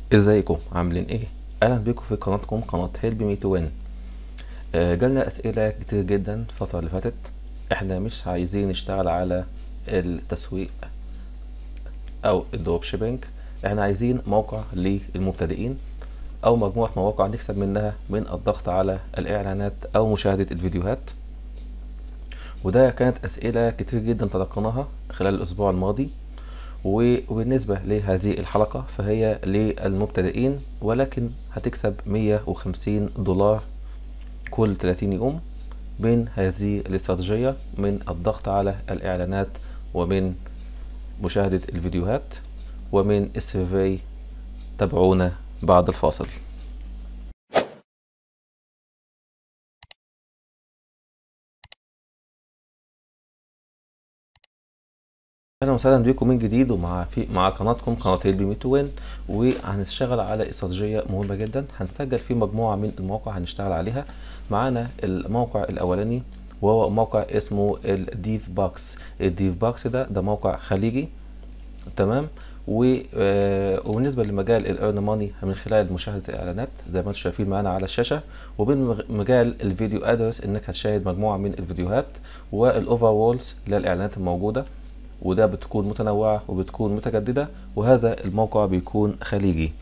ازيكم عاملين ايه اهلا بيكم في قناتكم قناة هيلب مي تو وين جالنا اسئلة كتير جدا الفترة اللي فاتت احنا مش عايزين نشتغل على التسويق او الدروب شيبينج احنا عايزين موقع للمبتدئين او مجموعة مواقع نكسب منها من الضغط على الاعلانات او مشاهدة الفيديوهات وده كانت اسئلة كتير جدا تلقيناها خلال الاسبوع الماضي وبالنسبة لهذه الحلقة فهي للمبتدئين ولكن هتكسب 150 دولار كل 30 يوم من هذه الاستراتيجية من الضغط على الإعلانات ومن مشاهدة الفيديوهات ومن السيرفي تابعونا بعد الفاصل اهلا وسهلا بيكم من جديد ومع في مع قناتكم قناه البي مي تو وين وهنشتغل على استراتيجيه مهمه جدا هنسجل في مجموعه من المواقع هنشتغل عليها معانا الموقع الاولاني وهو موقع اسمه الديف باكس الديف باكس ده ده موقع خليجي تمام وبالنسبه لمجال الايرن ماني من خلال مشاهده الاعلانات زي ما انتم شايفين معانا على الشاشه وبين مجال الفيديو ادرس انك هتشاهد مجموعه من الفيديوهات والاوفر وولز اللي هي الاعلانات الموجوده وده بتكون متنوعة وبتكون متجددة وهذا الموقع بيكون خليجي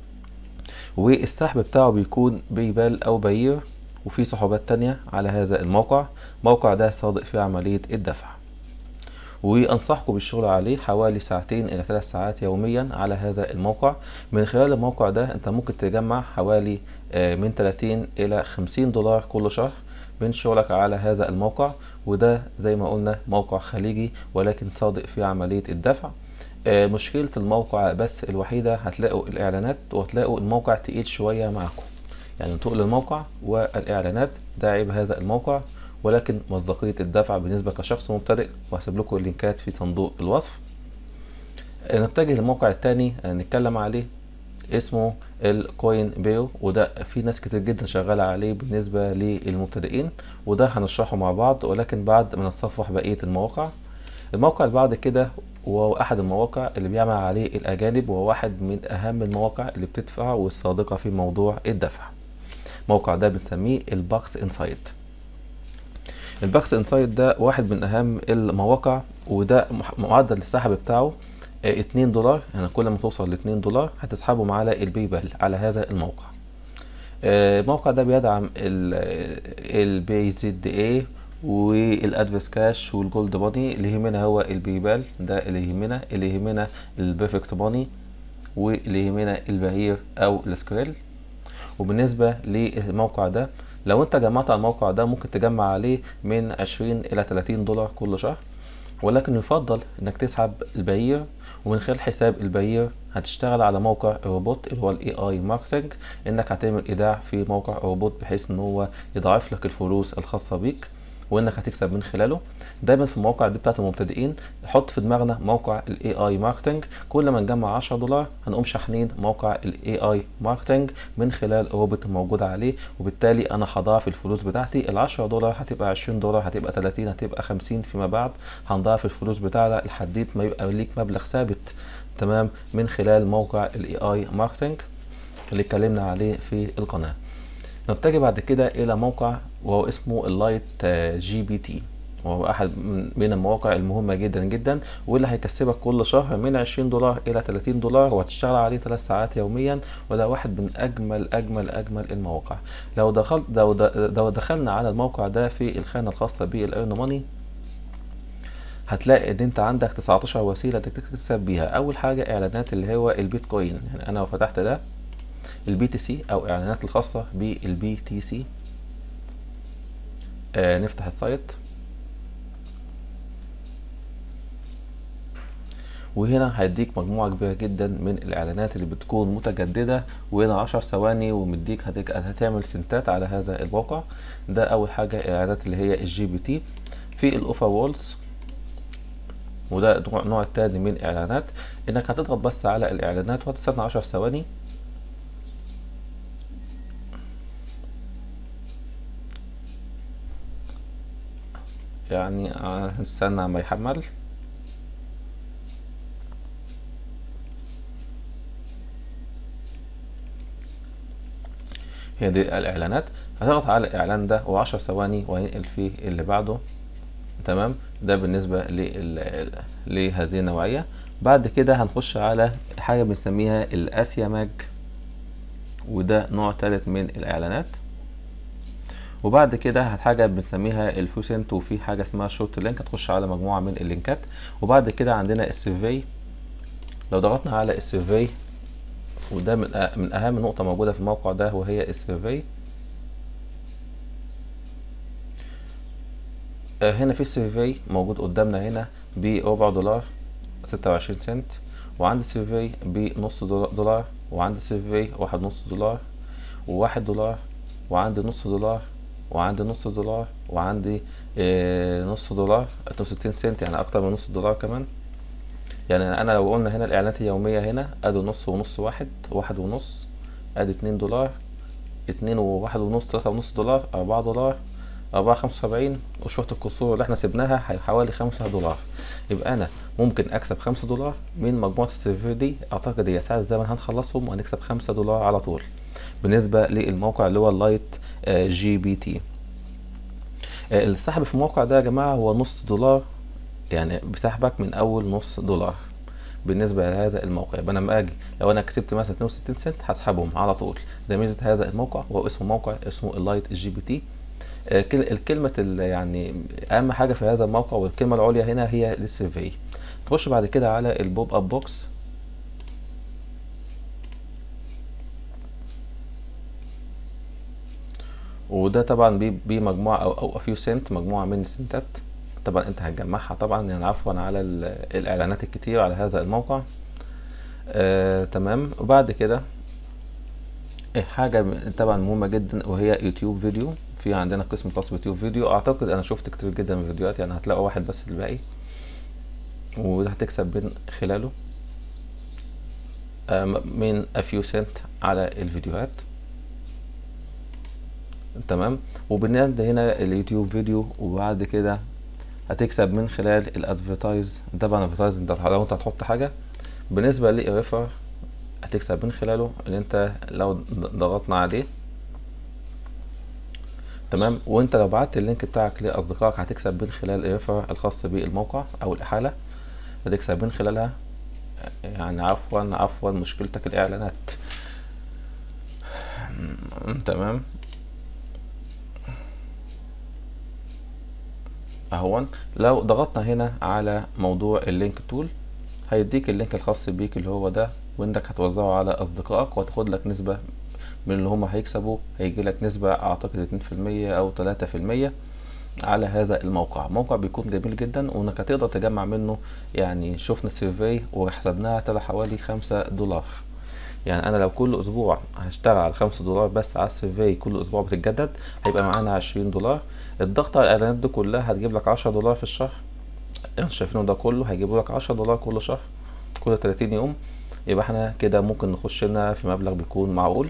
والسحب بتاعه بيكون بيبال أو باير وفي سحوبات تانية على هذا الموقع موقع ده صادق في عملية الدفع وأنصحكم بالشغل عليه حوالي ساعتين إلى ثلاث ساعات يوميا على هذا الموقع من خلال الموقع ده أنت ممكن تجمع حوالي من 30 إلى 50 دولار كل شهر من شغلك على هذا الموقع وده زي ما قلنا موقع خليجي ولكن صادق في عملية الدفع آه مشكلة الموقع بس الوحيدة هتلاقوا الإعلانات وهتلاقوا الموقع تقيل شوية معكم يعني تقل الموقع والإعلانات ده عيب هذا الموقع ولكن مصداقية الدفع بالنسبة كشخص مبتدئ وهسيب لكم اللينكات في صندوق الوصف آه نتجه للموقع الثاني آه نتكلم عليه اسمه الكوين بيو وده في ناس كتير جدا شغالة عليه بالنسبة للمبتدئين وده هنشرحه مع بعض ولكن بعد ما نتصفح بقية المواقع الموقع اللي بعد كده وهو أحد المواقع اللي بيعمل عليه الأجانب وهو واحد من أهم المواقع اللي بتدفع والصادقة في موضوع الدفع الموقع ده بنسميه الباكس انسايد الباكس انسايد ده واحد من أهم المواقع وده معدل السحب بتاعه 2 دولار يعني كل ما توصل ل 2 دولار هتسحبهم على الباي بال على هذا الموقع الموقع ده بيدعم البي زد اي والادفرس كاش والجولد ماني اللي يهمنا هو الباي بال ده اللي يهمنا اللي يهمنا البيرفكت ماني واللي يهمنا البهير او السكريل وبالنسبه للموقع ده لو انت جمعت على الموقع ده ممكن تجمع عليه من 20 الى 30 دولار كل شهر ولكن يفضل انك تسحب البهير ومن خلال حساب البهير هتشتغل على موقع روبوت اللي هو الاي اي ماركتنج انك هتعمل ايداع في موقع روبوت بحيث ان هو يضاعف لك الفلوس الخاصه بيك وانك هتكسب من خلاله دايما في المواقع دي بتاعت المبتدئين حط في دماغنا موقع الاي اي ماركتنج كل ما نجمع 10 دولار هنقوم شاحنين موقع الاي اي ماركتنج من خلال روبوت موجود عليه وبالتالي انا هضاعف الفلوس بتاعتي ال 10 دولار هتبقى 20 دولار هتبقى 30 هتبقى 50 فيما بعد هنضاعف الفلوس بتاعنا لحد ما يبقى ليك مبلغ ثابت تمام من خلال موقع الاي اي ماركتنج اللي اتكلمنا عليه في القناه نتجه بعد كده الى موقع وهو اسمه اللايت جي بي تي وهو احد من المواقع المهمة جدا جدا واللي هيكسبك كل شهر من 20 دولار الى 30 دولار وهتشتغل عليه 3 ساعات يوميا وده واحد من اجمل اجمل اجمل المواقع لو دخلت لو, لو دخلنا على الموقع ده في الخانة الخاصة بالايرن ماني هتلاقي ان انت عندك 19 وسيله تكسب بيها اول حاجه اعلانات اللي هو البيتكوين يعني انا لو فتحت ده البي تي سي او اعلانات الخاصه بالبي تي سي آه نفتح السايت وهنا هيديك مجموعة كبيرة جدا من الإعلانات اللي بتكون متجددة وهنا عشر ثواني ومديك هتعمل سنتات على هذا الموقع ده أول حاجة الإعلانات اللي هي الجي بي تي في الأوفر وولز وده النوع التاني من الإعلانات إنك هتضغط بس على الإعلانات وهتستنى عشر ثواني يعني هنستنى ما يحمل هي دي الاعلانات هتضغط على الاعلان ده و10 ثواني وهينقل في اللي بعده تمام ده بالنسبه لل- لهذه النوعيه بعد كده هنخش على حاجه بنسميها الاسيا ماج وده نوع ثالث من الاعلانات وبعد كده حاجه بنسميها الفوسنت وفي حاجه اسمها شورت لينك هتخش على مجموعه من اللينكات وبعد كده عندنا السيرفي لو ضغطنا على السيرفي وده من أه- من اهم نقطه موجوده في الموقع ده وهي السيرفي آه، هنا في السيرفي موجود قدامنا هنا بربع دولار ستة وعشرين سنت وعندي سيرفي بنص دولار دولار وعندي سيرفي واحد نص دولار وواحد دولار وعندي نص دولار وعندي نص دولار وعندي آه، نص دولار اتنين وستين سنت يعني اكتر من نص دولار كمان يعني انا لو قلنا هنا الاعلانات اليومية هنا ادي نص ونص واحد واحد ونص ادي اتنين دولار اتنين وواحد ونص تلاتة ونص دولار اربعة دولار أربعة خمسة وسبعين وشورت القصور اللي احنا سيبناها هي حوالي خمسة دولار يبقى أنا ممكن أكسب خمسة دولار من مجموعة السيرفر دي أعتقد هي ساعة الزمن هنخلصهم وهنكسب خمسة دولار على طول بالنسبة للموقع اللي هو اللايت آه، جي بي تي آه، السحب في الموقع ده يا جماعة هو نص دولار يعني بسحبك من أول نص دولار بالنسبة لهذا الموقع يبقى أنا لما أجي لو أنا كسبت مثلا 62 سنت هسحبهم على طول ده ميزة هذا الموقع وهو اسمه موقع اسمه اللايت جي بي تي آه، كل- الكلمة ال- يعني أهم حاجة في هذا الموقع والكلمة العليا هنا هي السيرفي تخش بعد كده على البوب أب بوكس وده طبعا بي- بمجموعة أو أو فيو سنت مجموعة من السنتات طبعا أنت هتجمعها طبعا يعني عفوا على ال- الإعلانات الكتير على هذا الموقع آه تمام وبعد كده حاجة م- طبعا مهمة جدا وهي يوتيوب فيديو في عندنا قسم خاص بيوتيوب فيديو اعتقد انا شفت كتير جدا من الفيديوهات يعني هتلاقوا واحد بس الباقي وده هتكسب من خلاله آه، م- من افيو سنت على الفيديوهات تمام وبنعد هنا اليوتيوب فيديو وبعد كده هتكسب من خلال الادفرتايز طبعا الادفرتايز انت لو انت هتحط حاجة بالنسبة للريفر هتكسب من خلاله ان انت لو ضغطنا عليه تمام وانت لو بعت اللينك بتاعك لاصدقائك هتكسب من خلال الريفر الخاص بالموقع او الاحالة هتكسب من خلالها يعني عفوا عفوا مشكلتك الاعلانات م- تمام اهون لو ضغطنا هنا على موضوع اللينك تول هيديك اللينك الخاص بيك اللي هو ده وانك هتوزعه على اصدقائك وتاخد لك نسبة من اللي هم هيكسبوا هيجي لك نسبة اعتقد اتنين في المية او تلاتة في المية على هذا الموقع موقع بيكون جميل جدا وانك هتقدر تجمع منه يعني شفنا سيرفي وحسبناها طلع حوالي خمسة دولار يعني انا لو كل اسبوع هشتغل على خمسة دولار بس على السيرفي كل اسبوع بتتجدد هيبقى معانا عشرين دولار الضغط على الاعلانات دي كلها هتجيب لك عشرة دولار في الشهر انتوا شايفينه ده كله هيجيبوا لك عشرة دولار كل شهر كل 30 يوم يبقى احنا كده ممكن نخش لنا في مبلغ بيكون معقول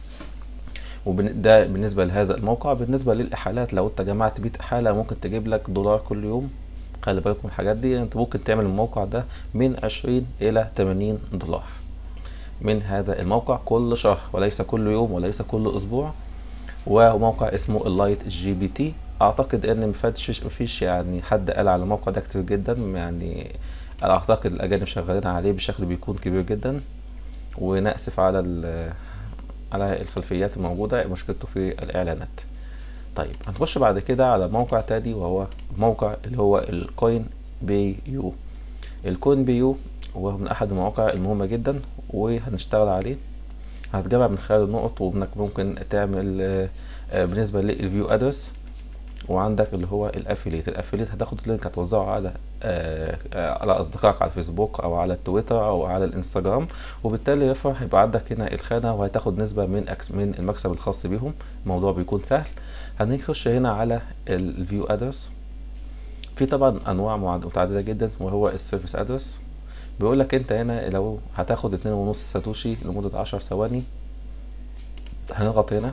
وده بالنسبة لهذا الموقع بالنسبة للإحالات لو انت جمعت 100 إحالة ممكن تجيب لك دولار كل يوم خلي بالك من الحاجات دي انت ممكن تعمل الموقع ده من 20 إلى 80 دولار من هذا الموقع كل شهر وليس كل يوم وليس كل أسبوع وموقع اسمه اللايت جي بي تي اعتقد ان مفيش مفيش يعني حد قال على الموقع ده كتير جدا يعني انا اعتقد الاجانب شغالين عليه بشكل بيكون كبير جدا ونأسف على ال- على الخلفيات الموجودة مشكلته في الإعلانات طيب هنخش بعد كده على موقع تاني وهو موقع اللي هو الكوين بي يو الكوين بي يو وهو من أحد المواقع المهمة جدا وهنشتغل عليه هتجمع من خلال النقط وانك ممكن تعمل آه، آه، بالنسبة للفيو ادرس وعندك اللي هو الافيليت الافيليت هتاخد لينك هتوزعه على آه، آه، على اصدقائك على الفيسبوك او على التويتر او على الانستجرام وبالتالي يرفع هيبقى عندك هنا الخانه وهتاخد نسبه من أكس من المكسب الخاص بيهم الموضوع بيكون سهل هنخش هنا على الفيو ادرس في طبعا انواع معد- متعدده جدا وهو السيرفيس ادرس بيقول لك انت هنا لو هتاخد اتنين ونص ساتوشي لمده عشر ثواني هنضغط هنا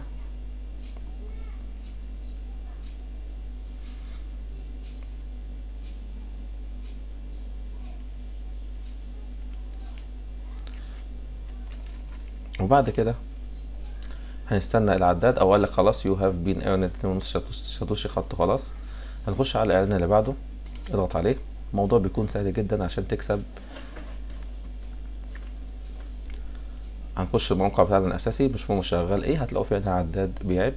وبعد كده هنستنى العداد او قال لك خلاص يو هاف بين ايرند 2.5 ساتوشي خط خلاص هنخش على الاعلان اللي بعده اضغط عليه الموضوع بيكون سهل جدا عشان تكسب هنخش الموقع بتاعنا الاساسي مش هو شغال ايه هتلاقوا فيه هنا عداد بيعد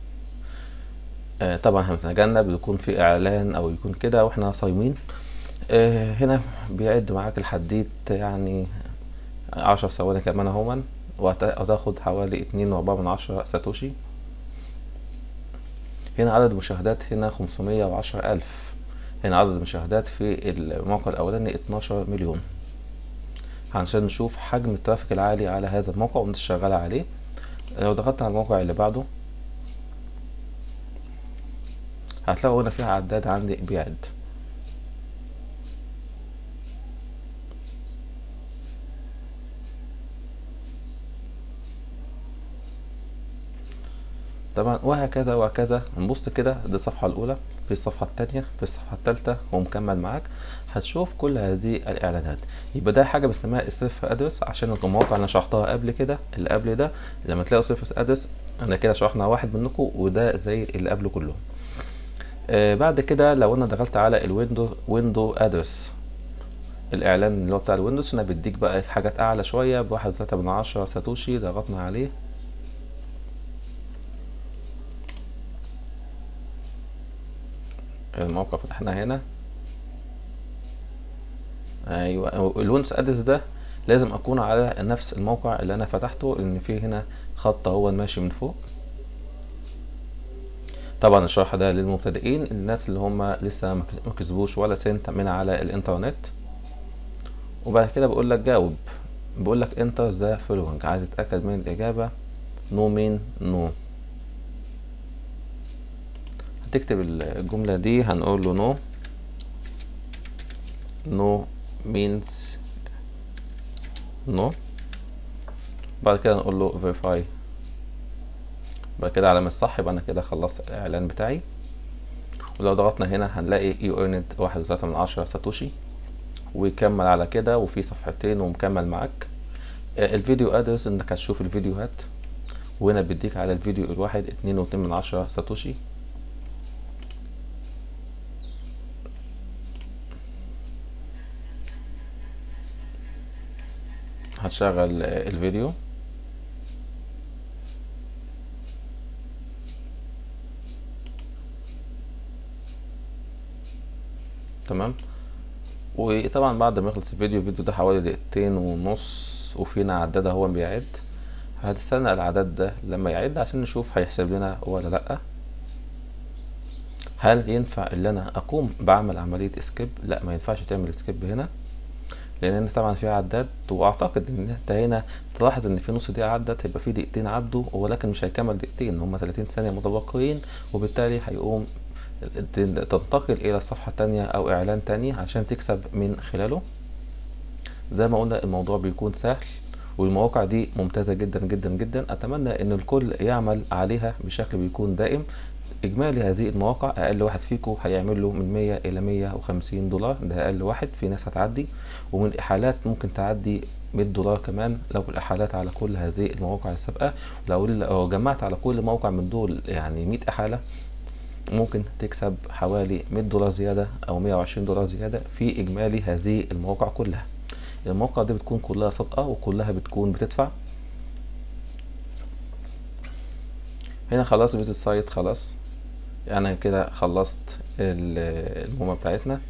آه طبعا هنتجنب يكون في اعلان او يكون كده واحنا صايمين آه هنا بيعد معاك الحديد يعني عشر ثواني كمان اهون وهتاخد حوالي اتنين واربعة من عشرة ساتوشي هنا عدد المشاهدات هنا خمسمية وعشرة ألف هنا عدد المشاهدات في الموقع الأولاني اتناشر مليون عشان نشوف حجم الترافيك العالي على هذا الموقع والناس شغالة عليه لو ضغطنا على الموقع اللي بعده هتلاقوا هنا فيها عداد عندي بيعد طبعا وهكذا وهكذا نبص كده دي الصفحة الأولى في الصفحة التانية في الصفحة التالتة ومكمل معاك هتشوف كل هذه الإعلانات يبقى ده حاجة بنسميها السيرف أدرس عشان المواقع أنا شرحتها قبل كده اللي قبل ده لما تلاقوا سيرف أدرس أنا كده شرحنا واحد منكم وده زي اللي قبله كلهم آه بعد كده لو أنا دخلت على الويندو ويندو أدرس الإعلان اللي هو بتاع الويندوز هنا بيديك بقى حاجات أعلى شوية بواحد وتلاتة من عشرة ساتوشي ضغطنا عليه الموقع فتحناه هنا ايوه الويندوز ادرس ده لازم اكون على نفس الموقع اللي انا فتحته لان فيه هنا خط هو ماشي من فوق طبعا الشرح ده للمبتدئين الناس اللي هم لسه ما كسبوش ولا سنت من على الانترنت وبعد كده بقول لك جاوب بقول لك انتر ذا فولوينج عايز تتاكد من الاجابه نو مين نو هتكتب الجملة دي هنقول له no no means no بعد كده نقول له verify بعد كده علامة صح يبقى انا كده خلصت الاعلان بتاعي ولو ضغطنا هنا هنلاقي you earned واحد وتلاتة من عشرة ساتوشي ويكمل على كده وفي صفحتين ومكمل معاك الفيديو ادرس انك هتشوف الفيديوهات وهنا بيديك على الفيديو الواحد اتنين واتنين من عشرة ساتوشي هتشغل الفيديو تمام وطبعا بعد ما يخلص الفيديو الفيديو ده حوالي دقيقتين ونص وفينا عداد اهو بيعد هتستنى العداد ده لما يعد عشان نشوف هيحسب لنا ولا لأ هل ينفع ان انا اقوم بعمل عملية اسكيب لا ما ينفعش تعمل اسكيب هنا لان طبعا في عداد واعتقد ان انت هنا تلاحظ ان في نص دقيقه عدت هيبقى في دقيقتين عدوا ولكن مش هيكمل دقيقتين هم 30 ثانيه متبقيين وبالتالي هيقوم تنتقل الى صفحه تانية او اعلان تاني عشان تكسب من خلاله زي ما قلنا الموضوع بيكون سهل والمواقع دي ممتازه جدا جدا جدا اتمنى ان الكل يعمل عليها بشكل بيكون دائم اجمالي هذه المواقع اقل واحد فيكم هيعمل له من 100 الى 150 دولار ده اقل واحد في ناس هتعدي ومن الاحالات ممكن تعدي 100 دولار كمان لو الاحالات على كل هذه المواقع السابقه لو جمعت على كل موقع من دول يعني 100 احاله ممكن تكسب حوالي 100 دولار زياده او 120 دولار زياده في اجمالي هذه المواقع كلها المواقع دي بتكون كلها صادقه وكلها بتكون بتدفع هنا خلاص فيزيت سايت خلاص يعني كده خلصت المهمه بتاعتنا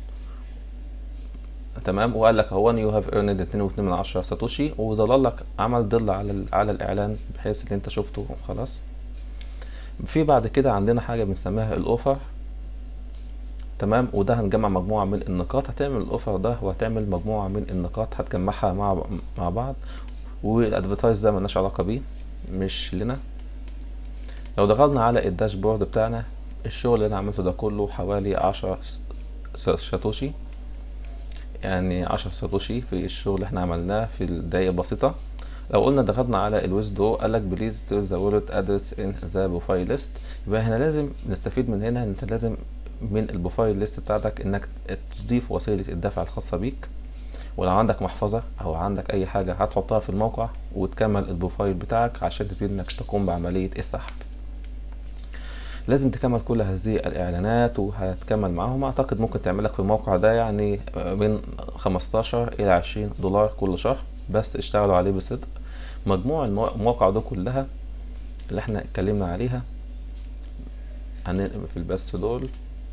تمام وقال لك هو يو هاف ايرند 2.2 من عشرة ساتوشي وضل لك عمل ضل على على الاعلان بحيث ان انت شفته خلاص في بعد كده عندنا حاجه بنسميها الاوفر تمام وده هنجمع مجموعه من النقاط هتعمل الاوفر ده وهتعمل مجموعه من النقاط هتجمعها مع مع بعض والادفرتايز ده ملناش علاقه بيه مش لنا لو دخلنا على الداشبورد بتاعنا الشغل اللي انا عملته ده كله حوالي عشرة ساتوشي يعني عشرة ساتوشي في الشغل اللي احنا عملناه في الدقايق بسيطة لو قلنا دخلنا على الويز دو قالك بليز تو ذا وورلد ادرس ان ذا بروفايل ليست يبقى احنا لازم نستفيد من هنا انت لازم من البروفايل ليست بتاعتك انك تضيف وسيلة الدفع الخاصة بيك ولو عندك محفظة او عندك اي حاجة هتحطها في الموقع وتكمل البروفايل بتاعك عشان تبتدي انك تقوم بعملية السحب لازم تكمل كل هذه الاعلانات وهتكمل معاهم اعتقد ممكن تعملك في الموقع ده يعني من 15 الى 20 دولار كل شهر بس اشتغلوا عليه بصدق مجموع المو- المواقع دول كلها اللي احنا اتكلمنا عليها هنقلب في البث دول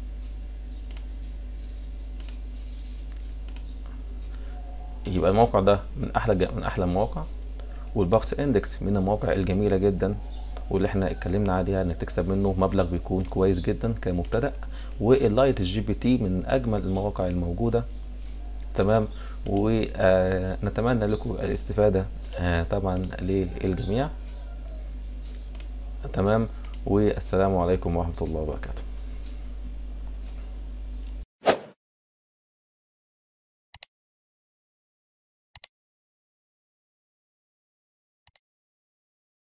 يبقى الموقع ده من احلى ج- من احلى المواقع والباكس اندكس من المواقع الجميله جدا واللي احنا اتكلمنا عليها انك تكسب منه مبلغ بيكون كويس جدا كمبتدأ واللايت الجي بي تي من اجمل المواقع الموجوده تمام ونتمنى لكم الاستفاده آه، طبعا للجميع تمام والسلام عليكم ورحمه الله وبركاته